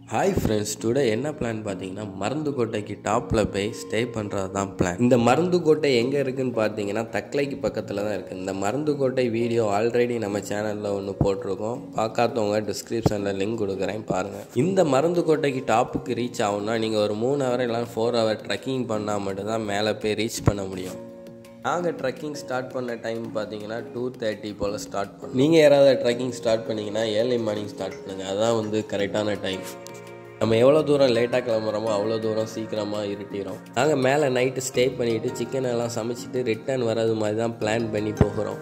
hi friends today என்ன plan பார்த்தீங்கன்னா மருந்து கோட்டைக்கு டாப்பில் போய் ஸ்டே பண்ணுறது தான் பிளான் இந்த மருந்து கோட்டை எங்கே இருக்குன்னு பார்த்தீங்கன்னா தக்லைக்கு பக்கத்தில் தான் இருக்குது இந்த மருந்து கோட்டை வீடியோ ஆல்ரெடி நம்ம சேனலில் ஒன்று போட்டிருக்கோம் பார்க்காதவங்க டிஸ்கிரிப்ஷனில் லிங்க் கொடுக்குறேன் பாருங்கள் இந்த மருந்து கோட்டைக்கு டாப்புக்கு ரீச் ஆகும்னா நீங்கள் ஒரு மூணு ஹவர் இல்லை ஃபோர் ஹவர் ட்ரெக்கிங் பண்ணால் மட்டும்தான் மேலே போய் ரீச் பண்ண முடியும் நாங்கள் ட்ரெக்கிங் ஸ்டார்ட் பண்ண டைம் பார்த்தீங்கன்னா டூ தேர்ட்டி போல் ஸ்டார்ட் பண்ணோம் நீங்கள் யாராவது ட்ரெக்கிங் ஸ்டார்ட் பண்ணிங்கன்னா ஏர்லி மார்னிங் ஸ்டார்ட் பண்ணுங்கள் அதான் வந்து கரெக்டான டைம் நம்ம எவ்வளோ தூரம் லேட்டாக கிளம்புறோமோ அவ்வளோ தூரம் சீக்கிரமாக இருட்டிடும் நாங்கள் மேலே நைட்டு ஸ்டே பண்ணிவிட்டு சிக்கன் எல்லாம் சமைச்சிட்டு ரிட்டர்ன் வர்றது மாதிரி தான் பிளான் பண்ணி போகிறோம்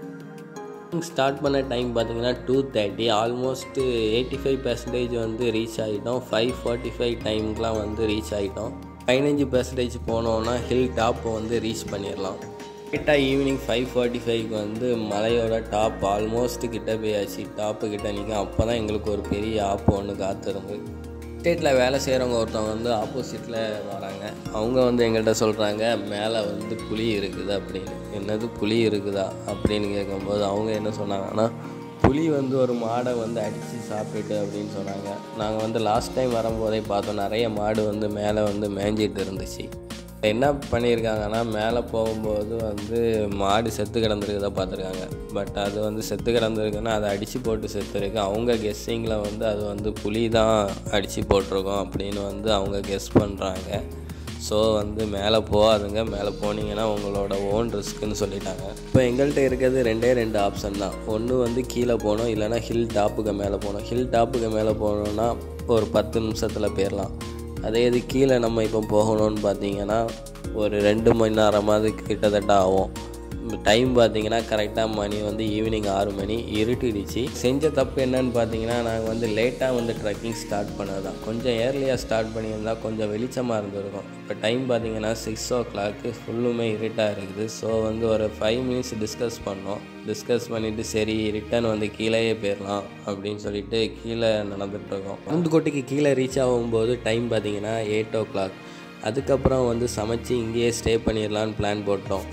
ஸ்டார்ட் பண்ண டைம் பார்த்தீங்கன்னா two thirty almost eighty five percentage வந்து ரீச் ஆகிட்டோம் ஃபைவ் ஃபார்ட்டி ஃபைவ் டைமுக்குலாம் வந்து ரீச் ஆகிட்டோம் பதினஞ்சு பர்சன்டேஜ் போனோன்னா ஹில் டாப்பை வந்து ரீச் பண்ணிடலாம் கரெக்டாக ஈவினிங் ஃபைவ் ஃபார்ட்டி ஃபைவ்க்கு வந்து மலையோட டாப் ஆல்மோஸ்ட் கிட்ட போயாச்சு டாப்பு கிட்ட நிற்கும் அப்போ தான் எங்களுக்கு ஒரு பெரிய ஆப்பு ஒன்று காத்திருந்து ஸ்டேட்டில் வேலை செய்கிறவங்க ஒருத்தவங்க வந்து ஆப்போசிட்டில் வராங்க அவங்க வந்து எங்கள்கிட்ட சொல்கிறாங்க மேலே வந்து புலி இருக்குது அப்படின்னு என்னது புலி இருக்குதா அப்படின்னு கேட்கும்போது அவங்க என்ன சொன்னாங்கன்னா புலி வந்து ஒரு மாடை வந்து அடித்து சாப்பிட்டுட்டு அப்படின்னு சொன்னாங்க நாங்கள் வந்து லாஸ்ட் டைம் வரும்போதே பார்த்தோம் நிறைய மாடு வந்து மேலே வந்து மேய்ஞ்சிட்டு இருந்துச்சு என்ன பண்ணியிருக்காங்கன்னா மேலே போகும்போது வந்து மாடு செத்து கிடந்திருக்குதா பார்த்துருக்காங்க பட் அது வந்து செத்து கிடந்திருக்குன்னா அதை அடித்து போட்டு செத்துருக்கு அவங்க கெஸ்ஸிங்கில் வந்து அது வந்து புலி தான் அடித்து போட்டிருக்கோம் அப்படின்னு வந்து அவங்க கெஸ் பண்ணுறாங்க ஸோ வந்து மேலே போகாதுங்க மேலே போனீங்கன்னா உங்களோட ஓன் ரிஸ்க்குன்னு சொல்லிட்டாங்க இப்போ எங்கள்கிட்ட இருக்கிறது ரெண்டே ரெண்டு ஆப்ஷன் தான் ஒன்று வந்து கீழே போகணும் இல்லைனா ஹில் டாப்புக்கு மேலே போகணும் ஹில் டாப்புக்கு மேலே போகணுன்னா ஒரு பத்து நிமிஷத்தில் போயிடலாம் அதே இது கீழே நம்ம இப்போ போகணும்னு பார்த்தீங்கன்னா ஒரு ரெண்டு மணி நேரமாவது கிட்டத்தட்ட ஆகும் டைம் பார்த்தீங்கன்னா கரெக்டாக மணி வந்து ஈவினிங் ஆறு மணி இருட்டிடுச்சு செஞ்ச தப்பு என்னன்னு பார்த்தீங்கன்னா நாங்கள் வந்து லேட்டாக வந்து ட்ரெக்கிங் ஸ்டார்ட் பண்ணது தான் கொஞ்சம் ஏர்லியாக ஸ்டார்ட் பண்ணியிருந்தால் கொஞ்சம் வெளிச்சமாக இருந்திருக்கும் இப்போ டைம் பார்த்தீங்கன்னா சிக்ஸ் ஓ கிளாக்கு ஃபுல்லுமே இருட்டாக இருக்குது ஸோ வந்து ஒரு ஃபைவ் மினிட்ஸ் டிஸ்கஸ் பண்ணோம் டிஸ்கஸ் பண்ணிவிட்டு சரி ரிட்டன் வந்து கீழேயே போயிடலாம் அப்படின்னு சொல்லிட்டு கீழே நடந்துகிட்ருக்கோம் மருந்துக்கோட்டைக்கு கீழே ரீச் ஆகும்போது டைம் பார்த்தீங்கன்னா எயிட் ஓ கிளாக் அதுக்கப்புறம் வந்து சமைச்சு இங்கேயே ஸ்டே பண்ணிடலான்னு பிளான் போட்டோம்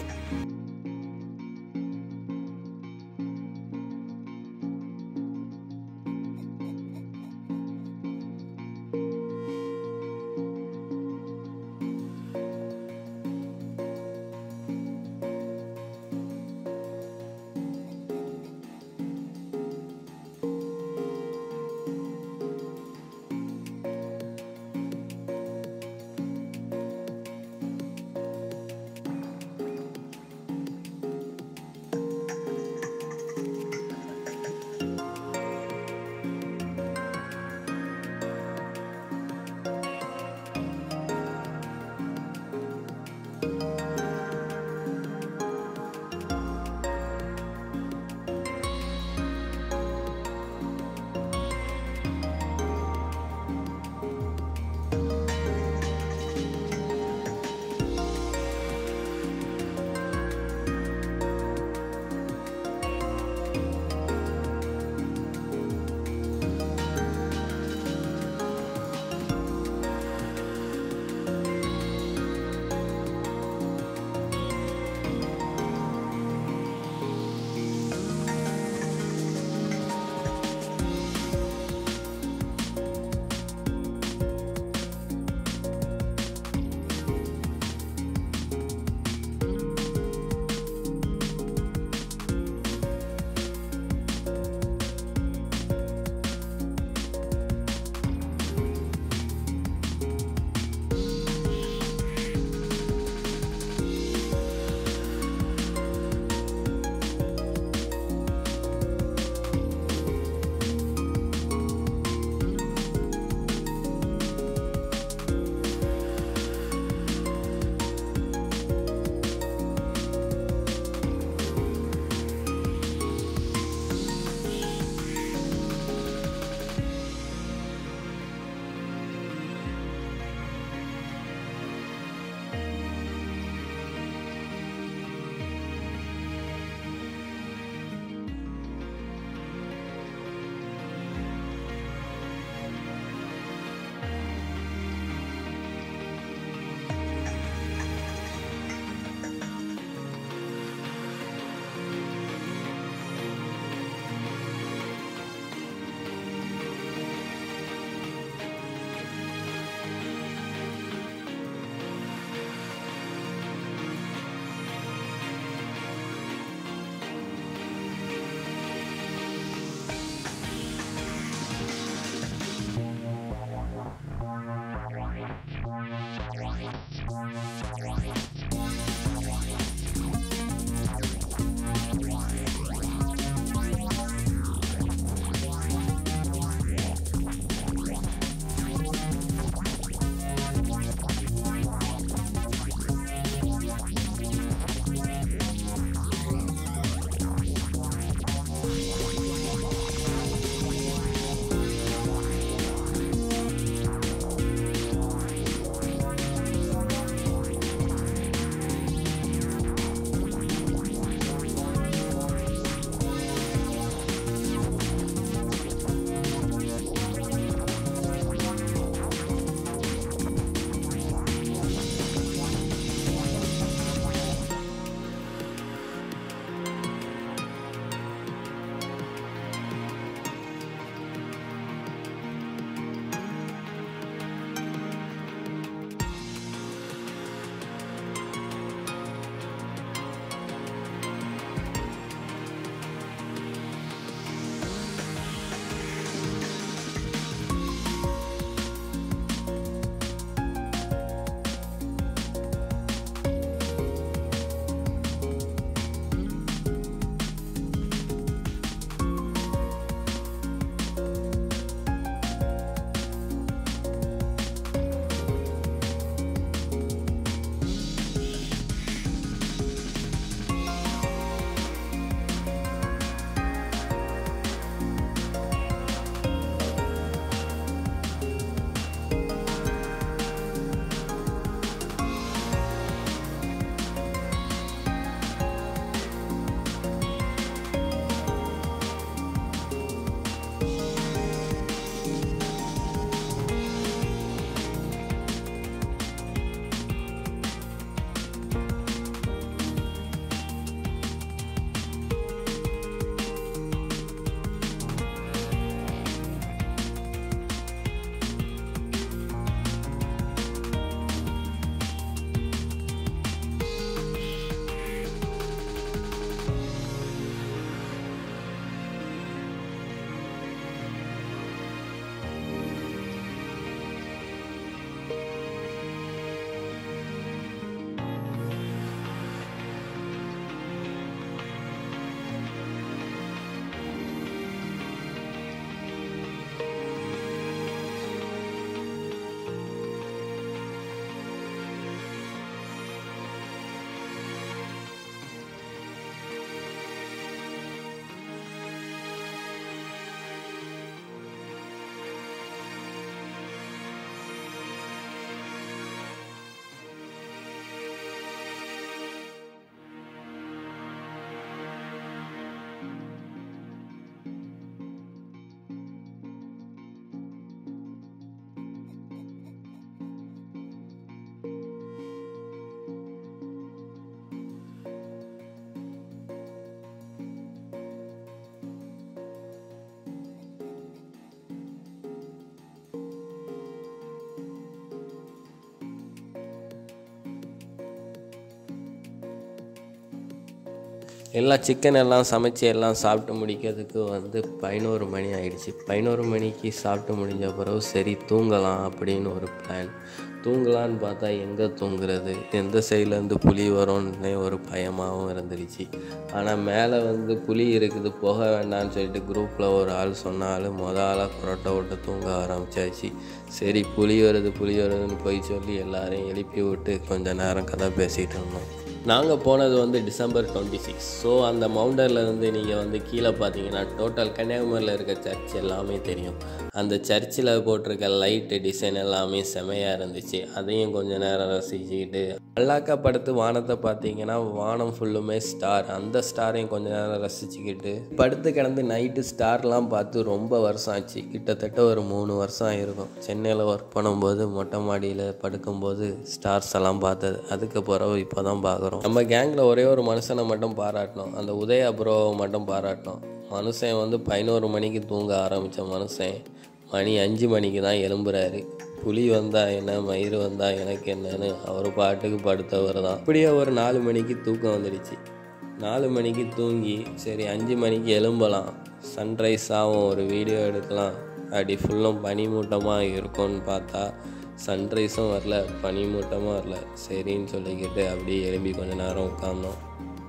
எல்லாம் சிக்கன் எல்லாம் சமைச்சு எல்லாம் சாப்பிட்டு முடிக்கிறதுக்கு வந்து பதினோரு மணி ஆயிடுச்சு பதினோரு மணிக்கு சாப்பிட்டு முடிஞ்ச பிறகு சரி தூங்கலாம் அப்படின்னு ஒரு பிளான் தூங்கலான்னு பார்த்தா எங்கே தூங்குறது எந்த சைட்லேருந்து புலி வரும்னே ஒரு பயமாகவும் இருந்துருச்சு ஆனால் மேலே வந்து புலி இருக்குது போக வேண்டாம்னு சொல்லிட்டு குரூப்பில் ஒரு ஆள் சொன்னாலும் மொதல் ஆளாக புரோட்டா விட்டு தூங்க ஆரம்பிச்சாச்சு சரி புலி வருது புலி வருதுன்னு போய் சொல்லி எல்லாரையும் எழுப்பி விட்டு கொஞ்ச நேரம் கதை பேசிகிட்டு இருந்தோம் நாங்கள் போனது வந்து டிசம்பர் டுவெண்ட்டி சிக்ஸ் ஸோ அந்த மவுண்டனில் இருந்து நீங்கள் வந்து கீழே பார்த்தீங்கன்னா டோட்டல் கன்னியாகுமரியில் இருக்க சர்ச் எல்லாமே தெரியும் அந்த சர்ச்சில் போட்டிருக்க லைட்டு டிசைன் எல்லாமே செமையாக இருந்துச்சு அதையும் கொஞ்ச நேரம் ரசிச்சுக்கிட்டு அல்லாக்கா படுத்து வானத்தை பார்த்தீங்கன்னா வானம் ஃபுல்லுமே ஸ்டார் அந்த ஸ்டாரையும் கொஞ்ச நேரம் ரசிச்சுக்கிட்டு படுத்து கிடந்து நைட்டு ஸ்டார்லாம் பார்த்து ரொம்ப வருஷம் ஆச்சு கிட்டத்தட்ட ஒரு மூணு வருஷம் ஆயிருக்கும் சென்னையில் ஒர்க் பண்ணும்போது மொட்டை மாடியில் படுக்கும்போது ஸ்டார்ஸ் எல்லாம் பார்த்தது அதுக்கு பிறகு இப்போ தான் பார்க்குறோம் நம்ம கேங்கில் ஒரே ஒரு மனுஷனை மட்டும் பாராட்டணும் அந்த உதயா ப்ரோவை மட்டும் பாராட்டணும் மனுஷன் வந்து பதினோரு மணிக்கு தூங்க ஆரம்பித்த மனுஷன் மணி அஞ்சு மணிக்கு தான் எழும்புறாரு புலி வந்தா என்ன மயிர் வந்தா எனக்கு என்னன்னு அவர் பாட்டுக்கு படுத்தவர் தான் இப்படியே ஒரு நாலு மணிக்கு தூக்கம் வந்துடுச்சு நாலு மணிக்கு தூங்கி சரி அஞ்சு மணிக்கு எழும்பலாம் சன்ரைஸ் ஆகும் ஒரு வீடியோ எடுக்கலாம் அப்படி ஃபுல்லும் பனிமூட்டமாக இருக்கும்னு பார்த்தா சன்ரைஸும் வரல பனிமூட்டமும் வரல சரின்னு சொல்லிக்கிட்டு அப்படியே எழும்பி கொஞ்ச நேரம் உட்காந்தோம்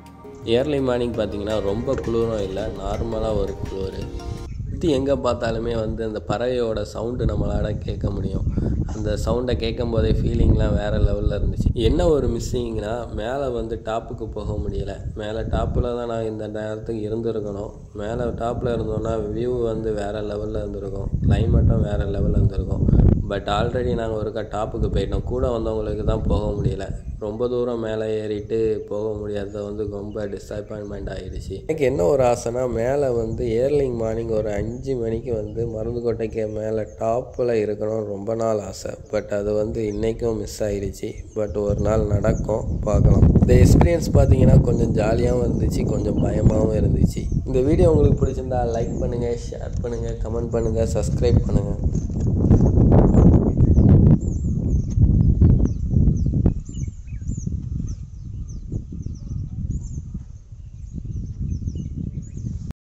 ஏர்லி மார்னிங் பார்த்தீங்கன்னா ரொம்ப குளிரும் இல்லை நார்மலாக ஒரு குளிர் சுற்றி எங்கே பார்த்தாலுமே வந்து அந்த பறவையோட சவுண்டு நம்மளால் கேட்க முடியும் அந்த சவுண்டை கேட்கும் போதே ஃபீலிங்லாம் வேறு லெவலில் இருந்துச்சு என்ன ஒரு மிஸ்ஸிங்னா மேலே வந்து டாப்புக்கு போக முடியல மேலே டாப்பில் தான் நான் இந்த நேரத்துக்கு இருந்திருக்கணும் மேலே டாப்பில் இருந்தோன்னா வியூ வந்து வேறு லெவலில் இருந்திருக்கும் கிளைமேட்டும் வேறு லெவலில் இருந்திருக்கும் பட் ஆல்ரெடி நாங்கள் ஒருக்கா டாப்புக்கு போயிட்டோம் கூட வந்தவங்களுக்கு தான் போக முடியல ரொம்ப தூரம் மேலே ஏறிட்டு போக முடியாதது வந்து ரொம்ப டிசப்பாயின்மெண்ட் ஆகிடுச்சு எனக்கு என்ன ஒரு ஆசைனா மேலே வந்து ஏர்லிங் மார்னிங் ஒரு அஞ்சு மணிக்கு வந்து மருந்துக்கோட்டைக்கு மேலே டாப்பில் இருக்கணும்னு ரொம்ப நாள் ஆசை பட் அது வந்து இன்றைக்கும் மிஸ் ஆகிடுச்சு பட் ஒரு நாள் நடக்கும் பார்க்கலாம் இந்த எக்ஸ்பீரியன்ஸ் பார்த்தீங்கன்னா கொஞ்சம் ஜாலியாகவும் இருந்துச்சு கொஞ்சம் பயமாகவும் இருந்துச்சு இந்த வீடியோ உங்களுக்கு பிடிச்சிருந்தா லைக் பண்ணுங்கள் ஷேர் பண்ணுங்கள் கமெண்ட் பண்ணுங்கள் சப்ஸ்கிரைப் பண்ணுங்கள்